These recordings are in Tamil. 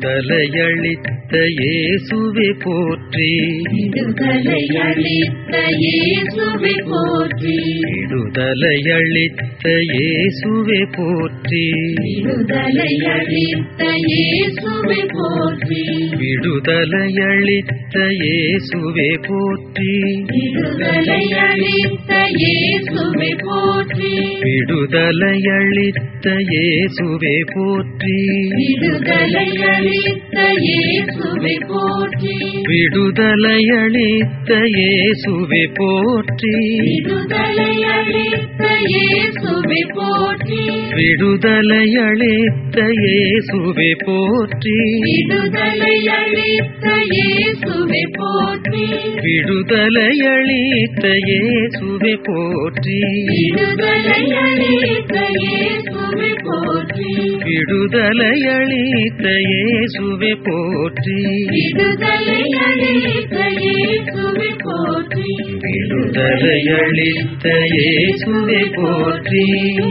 விடுதலையளித்த இயேசுவே போற்றி விடுதலை அளித்த இயேசுவை போற்றி விடுதலையளித்த இயேசுவே போற்றி விடுதலை அளித்த இயேசுவை போற்றி விடுதலையளித்த இயேசுவே போற்றி விடுதலை அளித்த இயேசுவை போற்றி விடுதலையளித்த இயேசுவே போற்றி விடுதலை அளித்த இயேசுவை போற்றி விடுதலையளித்த இயேசுவே போற்றி விடுதலை அளித்த இயேசுவை போற்றி விடுதலையளித்த இயேசுவே போற்றி விடுதலை அளித்த இயேசுவை போற்றி விடுதலையளித்த இயேசுவே போற்றி விடுதலை அளித்த இயேசுவை போற்றி விடுதலையளித்த இயேசுவே போற்றி விடுதலை அளித்த இயேசுவை போற்றி விடுதலையளித்த இயேசுவே போற்றி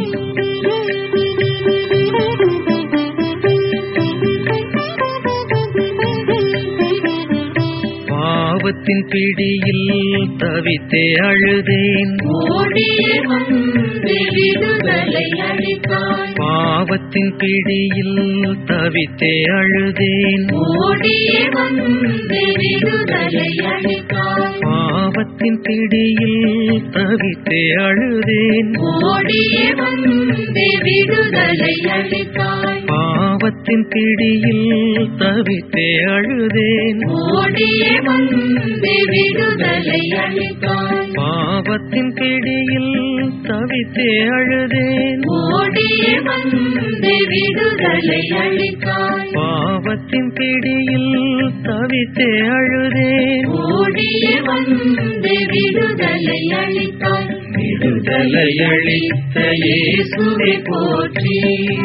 பாவத்தின் பிடியில் தவித்தே அழுதேன் ஓடியே வந்து விடுதலை அளித்தாய் பாவத்தின் பிடியில் தவித்தே அழுதேன் ஓடியே வந்து விடுதலை அளித்தாய் பாவத்தின் பிடியில் தவித்தே அழுதேன் ஓடியே வந்து விடுதலை அளித்தாய் பாவத்தின் பிடியில் தவித்தே அழுதேன் ஓடியே வந்து விடுதலை அளித்தாய் பாவத்தின் பிடியில் தவித்தே அழுதேன் ஓடியே வந்து விடுதலை அளித்தாய் பாவத்தின் பிடியில் தவித்தே அழுதேன் ஓடியே வந்து விடுதலை அளித்தாய் விடுதலையளித்த இயேசுவே போற்றி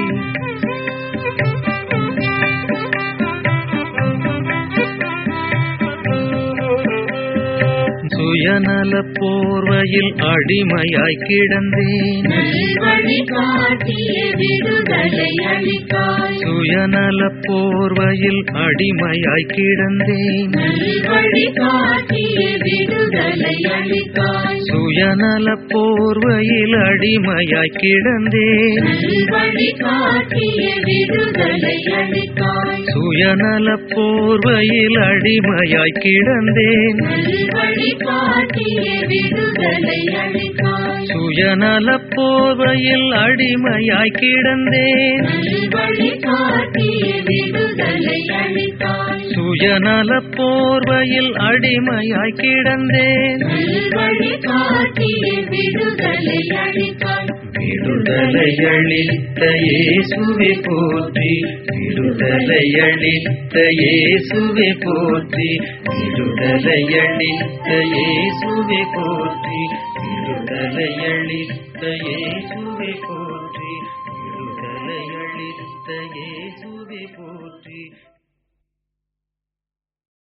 சுயநல போர்வையில் அடிமையாய் கிடந்தேன் வழி காட்டிய விடுதலை அளித்தாய் சுயநல போர்வையில் அடிமையாய் கிடந்தேன் வழி காட்டிய விடுதலை அளித்தாய் சுயநல போர்வையில் அடிமையாய் கிடந்தேன் வழி காட்டிய விடுதலை அளித்தாய் சுயநல போர்வையில் அடிமையாய் கிடந்தேன் வழி காட்டிய விடுதலை அளித்தாய் சுயநல போர்வையில் அடிமையாய் கிடந்தேன் வழி காட்டிய விடுதலை அளித்தாய் சுயநல போர்வையில் அடிமையாய் கிடந்தேன் வழி காட்டிய விடுதலை அளித்தாய் விடுதலையளித்த இயேசுவே போற்றி விடுதலையளித்த இயேசுவே போற்றி விடுதலையளித்த இயேசுவே போற்றி விடுதலையளித்த இயேசுவே போற்றி விடுதலையளித்த இயேசுவே போற்றி